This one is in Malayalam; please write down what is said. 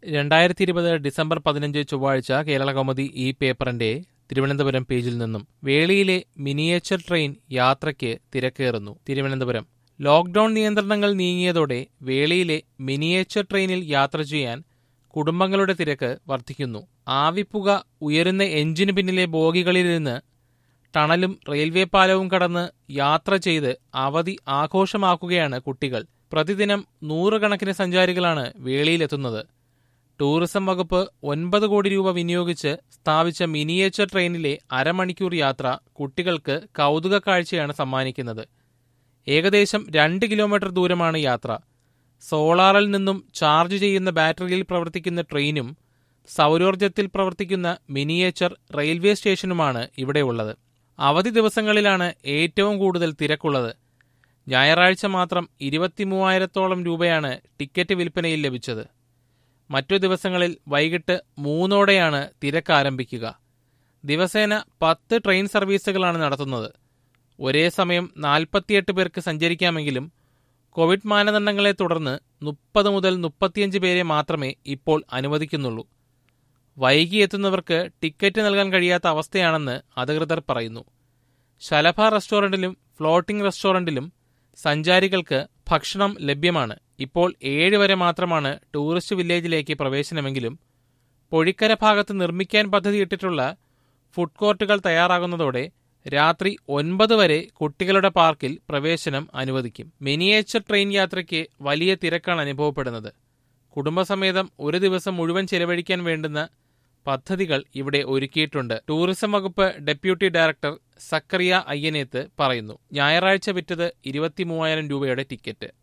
രണ്ടായിരത്തി ഇരുപത് ഡിസംബർ പതിനഞ്ച് ചൊവ്വാഴ്ച കേരള കൗമുദി ഈ പേപ്പറിന്റെ തിരുവനന്തപുരം പേജിൽ നിന്നും വേളിയിലെ മിനിയേച്ചർ ട്രെയിൻ യാത്രയ്ക്ക് തിരക്കേറുന്നു തിരുവനന്തപുരം ലോക്ഡൌൺ നിയന്ത്രണങ്ങൾ നീങ്ങിയതോടെ വേളിയിലെ മിനിയേച്ചർ ട്രെയിനിൽ യാത്ര ചെയ്യാൻ കുടുംബങ്ങളുടെ തിരക്ക് വർദ്ധിക്കുന്നു ആവിപ്പുക ഉയരുന്ന എഞ്ചിന് പിന്നിലെ ബോഗികളിലിരുന്ന് ടണലും റെയിൽവേ പാലവും കടന്ന് യാത്ര ചെയ്ത് അവധി ആഘോഷമാക്കുകയാണ് കുട്ടികൾ പ്രതിദിനം നൂറുകണക്കിന് സഞ്ചാരികളാണ് വേളിയിലെത്തുന്നത് ടൂറിസം വകുപ്പ് ഒൻപത് കോടി രൂപ വിനിയോഗിച്ച് സ്ഥാപിച്ച മിനിയേച്ചർ ട്രെയിനിലെ അരമണിക്കൂർ യാത്ര കുട്ടികൾക്ക് കൗതുക കാഴ്ചയാണ് സമ്മാനിക്കുന്നത് ഏകദേശം രണ്ട് കിലോമീറ്റർ ദൂരമാണ് യാത്ര സോളാറിൽ നിന്നും ചാർജ് ചെയ്യുന്ന ബാറ്ററിയിൽ പ്രവർത്തിക്കുന്ന ട്രെയിനും സൗരോർജ്ജത്തിൽ പ്രവർത്തിക്കുന്ന മിനിയേച്ചർ റെയിൽവേ സ്റ്റേഷനുമാണ് ഇവിടെയുള്ളത് അവധി ദിവസങ്ങളിലാണ് ഏറ്റവും കൂടുതൽ തിരക്കുള്ളത് ഞായറാഴ്ച മാത്രം ഇരുപത്തിമൂവായിരത്തോളം രൂപയാണ് ടിക്കറ്റ് വിൽപ്പനയിൽ ലഭിച്ചത് മറ്റു ദിവസങ്ങളിൽ വൈകിട്ട് മൂന്നോടെയാണ് തിരക്ക് ആരംഭിക്കുക ദിവസേന പത്ത് ട്രെയിൻ സർവീസുകളാണ് നടത്തുന്നത് ഒരേ സമയം നാൽപ്പത്തിയെട്ട് പേർക്ക് സഞ്ചരിക്കാമെങ്കിലും കോവിഡ് മാനദണ്ഡങ്ങളെ തുടർന്ന് മുപ്പത് മുതൽ മുപ്പത്തിയഞ്ച് പേരെ മാത്രമേ ഇപ്പോൾ അനുവദിക്കുന്നുള്ളൂ വൈകി എത്തുന്നവർക്ക് ടിക്കറ്റ് നൽകാൻ കഴിയാത്ത അവസ്ഥയാണെന്ന് അധികൃതർ പറയുന്നു ശലഭ റെസ്റ്റോറന്റിലും ഫ്ലോട്ടിംഗ് റെസ്റ്റോറന്റിലും സഞ്ചാരികൾക്ക് ഭക്ഷണം ലഭ്യമാണ് ഇപ്പോൾ ഏഴ് വരെ മാത്രമാണ് ടൂറിസ്റ്റ് വില്ലേജിലേക്ക് പ്രവേശനമെങ്കിലും പൊഴിക്കര ഭാഗത്ത് നിർമ്മിക്കാൻ പദ്ധതിയിട്ടിട്ടുള്ള ഫുഡ് കോർട്ടുകൾ തയ്യാറാകുന്നതോടെ രാത്രി ഒൻപത് വരെ കുട്ടികളുടെ പാർക്കിൽ പ്രവേശനം അനുവദിക്കും മിനിയേച്ചർ ട്രെയിൻ യാത്രയ്ക്ക് വലിയ തിരക്കാണ് അനുഭവപ്പെടുന്നത് കുടുംബസമേതം ഒരു ദിവസം മുഴുവൻ ചെലവഴിക്കാൻ വേണ്ടുന്ന പദ്ധതികൾ ഇവിടെ ഒരുക്കിയിട്ടുണ്ട് ടൂറിസം വകുപ്പ് ഡെപ്യൂട്ടി ഡയറക്ടർ സക്കറിയ അയ്യനേത്ത് പറയുന്നു ഞായറാഴ്ച വിറ്റത് ഇരുപത്തിമൂവായിരം രൂപയുടെ ടിക്കറ്റ്